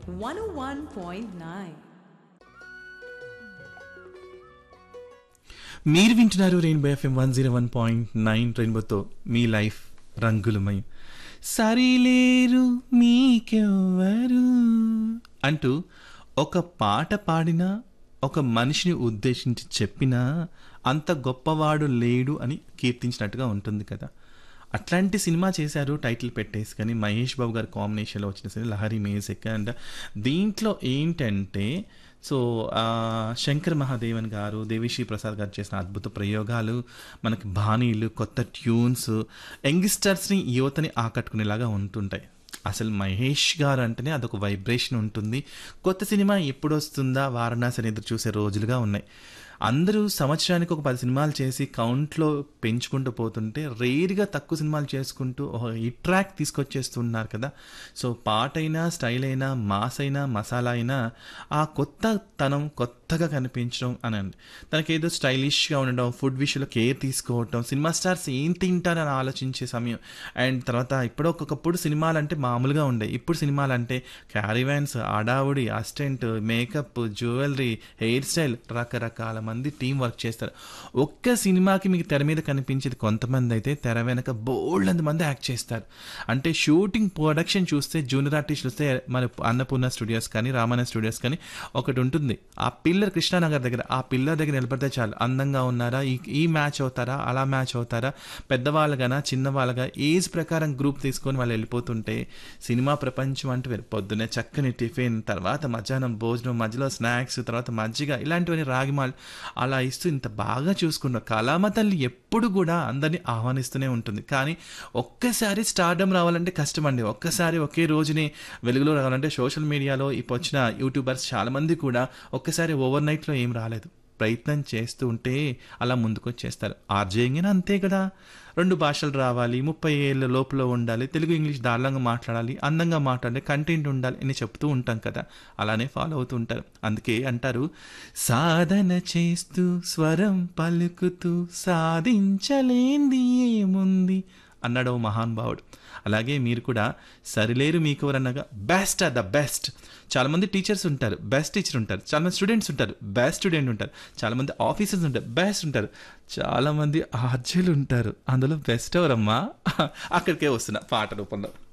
101.9. మీరు వింటున్నారు rainbow FM one zero one point nine రెయిన్బోతో మీ లైఫ్ రంగులమయం సరిలేరు మీకెవ్వరు అంటూ ఒక పాట పాడినా ఒక మనిషిని ఉద్దేశించి చెప్పినా అంత గొప్పవాడు లేడు అని కీర్తించినట్టుగా ఉంటుంది కదా అట్లాంటి సినిమా చేశారు టైటిల్ పెట్టేసి కానీ మహేష్ బాబు గారి కాంబినేషన్లో వచ్చిన సినిమా లహరి మ్యూజిక్ అండ్ దీంట్లో ఏంటంటే సో ఆ, శంకర్ మహాదేవన్ గారు దేవిశ్రీ ప్రసాద్ గారు చేసిన అద్భుత ప్రయోగాలు మనకి బాణీలు కొత్త ట్యూన్స్ యంగ్స్టర్స్ని యువతని ఆకట్టుకునేలాగా ఉంటుంటాయి అసలు మహేష్ గారు అంటేనే అదొక వైబ్రేషన్ ఉంటుంది కొత్త సినిమా ఎప్పుడు వస్తుందా వారణాసి అని ఎదురు చూసే రోజులుగా ఉన్నాయి అందరూ సంవత్సరానికి ఒక పది సినిమాలు చేసి కౌంట్లో పెంచుకుంటూ పోతుంటే రేర్గా తక్కువ సినిమాలు చేసుకుంటూ ఒక హిట్ ట్రాక్ తీసుకొచ్చేస్తున్నారు కదా సో పాట అయినా స్టైల్ అయినా మాస్ అయినా మసాలా అయినా ఆ కొత్త తనం కొత్తగా కనిపించడం అని అండి తనకి ఏదో స్టైలిష్గా ఉండడం ఫుడ్ విషయంలో కేర్ తీసుకోవటం సినిమా స్టార్స్ ఏం తింటారని ఆలోచించే సమయం అండ్ తర్వాత ఇప్పుడు ఒక్కొక్కప్పుడు సినిమాలు అంటే మామూలుగా ఉండే ఇప్పుడు సినిమాలు అంటే క్యారీవ్యాన్స్ అడావుడి assistant makeup jewellery hair style రకరకాల మంది టీం వర్క్ చేస్తారు ఒక్క సినిమాకి మీకు తెర మీద కనిపించేది కొంతమంది అయితే తెర వెనక బోల్డ్ మంది యాక్ట్ చేస్తారు అంటే షూటింగ్ ప్రొడక్షన్ చూస్తే జూనియర్ ఆర్టిస్ట్ చూస్తే మన అన్నపూర్ణ స్టూడియోస్ కానీ రామాయణ స్టూడియోస్ కానీ ఒకటి ఉంటుంది ఆ పిల్లర్ కృష్ణానగర్ దగ్గర ఆ పిల్లర్ దగ్గర నిలబడితే చాలు అందంగా ఉన్నారా ఈ ఈ మ్యాచ్ అవుతారా అలా మ్యాచ్ అవుతారా పెద్దవాళ్ళగానా చిన్నవాళ్ళగా ఏజ్ ప్రకారం గ్రూప్ తీసుకొని వాళ్ళు వెళ్ళిపోతుంటే సినిమా ప్రపంచం అంటే వేరు పొద్దున్నే చక్కని టిఫిన్ తర్వాత మధ్యాహ్నం భోజనం మధ్యలో స్నాక్స్ తర్వాత మజ్జిగ ఇలాంటివన్నీ రాగిమాలు అలా ఇస్తూ ఇంత బాగా చూసుకున్న కళామ తల్లి ఎప్పుడు కూడా అందరినీ ఆహ్వానిస్తూనే ఉంటుంది కానీ ఒక్కసారి స్టార్డమ్ రావాలంటే కష్టం అండి ఒక్కసారి ఒకే రోజుని వెలుగులో రావాలంటే సోషల్ మీడియాలో ఇప్పుడు వచ్చిన యూట్యూబర్స్ చాలామంది కూడా ఒక్కసారి ఓవర్ నైట్లో ఏం రాలేదు ప్రయత్నం చేస్తూ ఉంటే అలా ముందుకొచ్చేస్తారు ఆర్జేయింగ్ అంతే కదా రెండు భాషలు రావాలి ముప్పై ఏళ్ళ లోపల ఉండాలి తెలుగు ఇంగ్లీష్ దారుణంగా మాట్లాడాలి అందంగా మాట్లాడాలి కంటెంట్ ఉండాలి అని చెప్తూ ఉంటాం కదా అలానే ఫాలో అవుతూ ఉంటారు అందుకే అంటారు సాధన చేస్తూ స్వరం పలుకుతూ సాధించలేంది ఏముంది అన్నాడు ఓ మహానుభావుడు అలాగే మీరు కూడా సరిలేరు మీకు ఎవరన్నాగా బెస్ట్ ఆర్ ద బెస్ట్ చాలామంది టీచర్స్ ఉంటారు బెస్ట్ టీచర్ ఉంటారు చాలామంది స్టూడెంట్స్ ఉంటారు బెస్ట్ స్టూడెంట్ ఉంటారు చాలామంది ఆఫీసర్స్ ఉంటారు బెస్ట్ ఉంటారు చాలామంది ఆర్జీలు ఉంటారు అందులో బెస్ట్ ఎవరమ్మా అక్కడికే వస్తున్నా పాట రూపంలో